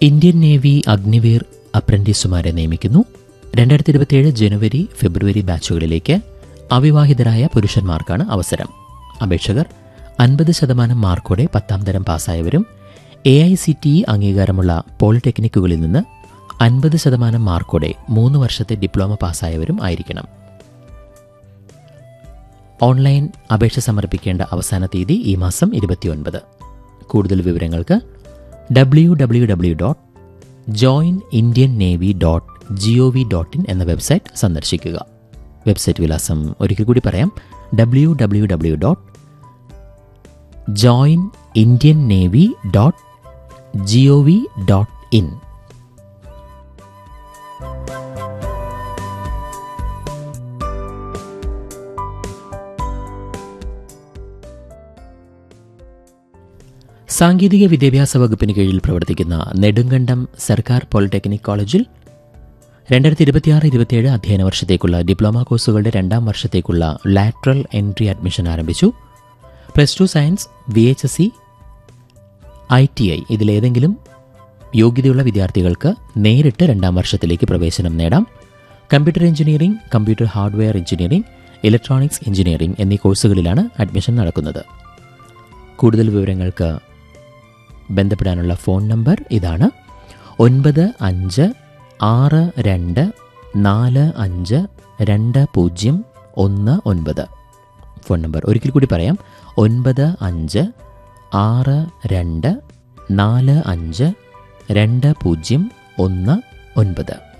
Indian navy Agniveer അപ്രന്റീസുമാരെ നിയമിക്കുന്നു രണ്ടായിരത്തി ഇരുപത്തിയേഴ് ജനുവരി ഫെബ്രുവരി ബാച്ചുകളിലേക്ക് അവിവാഹിതരായ പുരുഷന്മാർക്കാണ് അവസരം അപേക്ഷകർ അൻപത് ശതമാനം മാർക്കോടെ പത്താം തരം പാസ്സായവരും A I C T E അംഗീകാരമുള്ള പോളിടെക്നിക്കുകളിൽ നിന്ന് അൻപത് ശതമാനം മാർക്കോടെ മൂന്ന് വർഷത്തെ ഡിപ്ലോമ പാസ്സായവരും ആയിരിക്കണം ഓൺലൈൻ അപേക്ഷ സമർപ്പിക്കേണ്ട അവസാന തീയതി ഈ മാസം ഇരുപത്തിയൊൻപത് കൂടുതൽ വിവരങ്ങൾക്ക് W W W dot join Indian navy dot G O V dot in എന്ന വെബ്സൈറ്റ് സന്ദർശിക്കുക വെബ്സൈറ്റ് വിലാസം ഒരിക്കൽ കൂടി പറയാം W W W dot join Indian navy dot G O V dot in സാങ്കേതിക വിദ്യാഭ്യാസ വകുപ്പിന് കീഴിൽ പ്രവർത്തിക്കുന്ന നെടുങ്കണ്ടം സർക്കാർ പോളിടെക്നിക് കോളേജിൽ രണ്ടായിരത്തി ഇരുപത്തിയാറ് ഇരുപത്തിയേഴ് അധ്യയന വർഷത്തേക്കുള്ള ഡിപ്ലോമ കോഴ്സുകളുടെ രണ്ടാം വർഷത്തേക്കുള്ള ലാറ്ററൽ എൻട്രി അഡ്മിഷൻ ആരംഭിച്ചു plus two science B H S C I T I ഇതിലേതെങ്കിലും യോഗ്യതയുള്ള വിദ്യാർത്ഥികൾക്ക് നേരിട്ട് രണ്ടാം വർഷത്തിലേക്ക് പ്രവേശനം നേടാം computer engineering computer hardware engineering electronics engineering എന്നീ കോഴ്സുകളിലാണ് അഡ്മിഷൻ നടക്കുന്നത് കൂടുതൽ വിവരങ്ങൾക്ക് ബന്ധപ്പെടാനുള്ള ഫോൺ നമ്പർ ഇതാണ് ഒൻപത് അഞ്ച് ആറ് രണ്ട് നാല് അഞ്ച് രണ്ട് പൂജ്യം ഒന്ന് ഒൻപത് ഫോൺ നമ്പർ ഒരിക്കൽ കൂടി പറയാം ഒൻപത് അഞ്ച് ആറ് രണ്ട് നാല് അഞ്ച് രണ്ട് പൂജ്യം ഒന്ന് ഒൻപത്